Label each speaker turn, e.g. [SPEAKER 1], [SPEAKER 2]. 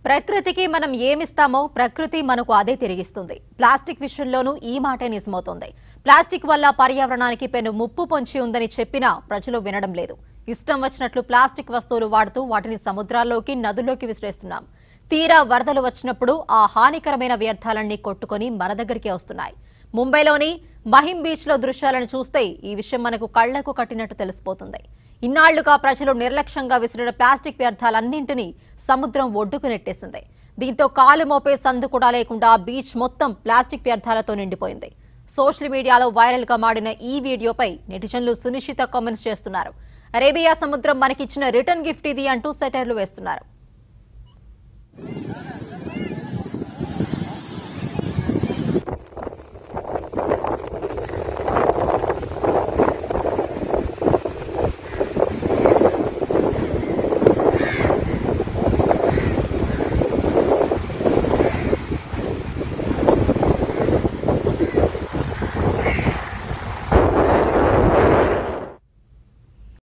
[SPEAKER 1] ప్రకృతికి మనం ఏమిస్తామో ప్రకృతి మనకు అదే తిరిగిస్తుంది ప్లాస్టిక్ విషయంలోనూ ఈ మాటే నిజమవుతోంది ప్లాస్టిక్ వల్ల పర్యావరణానికి పెను ముప్పు పొంచి ఉందని చెప్పినా ప్రజలు వినడం లేదు ఇష్టం వచ్చినట్లు ప్లాస్టిక్ వస్తువులు వాడుతూ వాటిని సముద్రాల్లోకి నదుల్లోకి విసిరేస్తున్నాం తీరా వరదలు వచ్చినప్పుడు ఆ హానికరమైన వ్యర్థాలన్నీ కొట్టుకొని మన దగ్గరికే వస్తున్నాయి ముంబైలోని మహిం బీచ్ లో దృశ్యాలను చూస్తే ఈ విషయం మనకు కళ్లకు కట్టినట్టు తెలిసిపోతుంది ఇన్నాళ్లుగా ప్రజలు నిర్లక్ష్యంగా విసిరిన ప్లాస్టిక్ వ్యర్థాలన్నింటినీ సముద్రం ఒడ్డుకు నెట్టేసింది దీంతో కాలు మోపే సందు కూడా లేకుండా బీచ్ మొత్తం ప్లాస్టిక్ వ్యర్థాలతో నిండిపోయింది సోషల్ మీడియాలో వైరల్ గా మాడిన ఈ వీడియోపై నెటిజన్లు సునిశ్చిత కామెంట్స్ చేస్తున్నారు అరేబియా సముద్రం మనకిచ్చిన రిటర్న్ గిఫ్ట్ ఇది అంటూ సెటైర్లు వేస్తున్నారు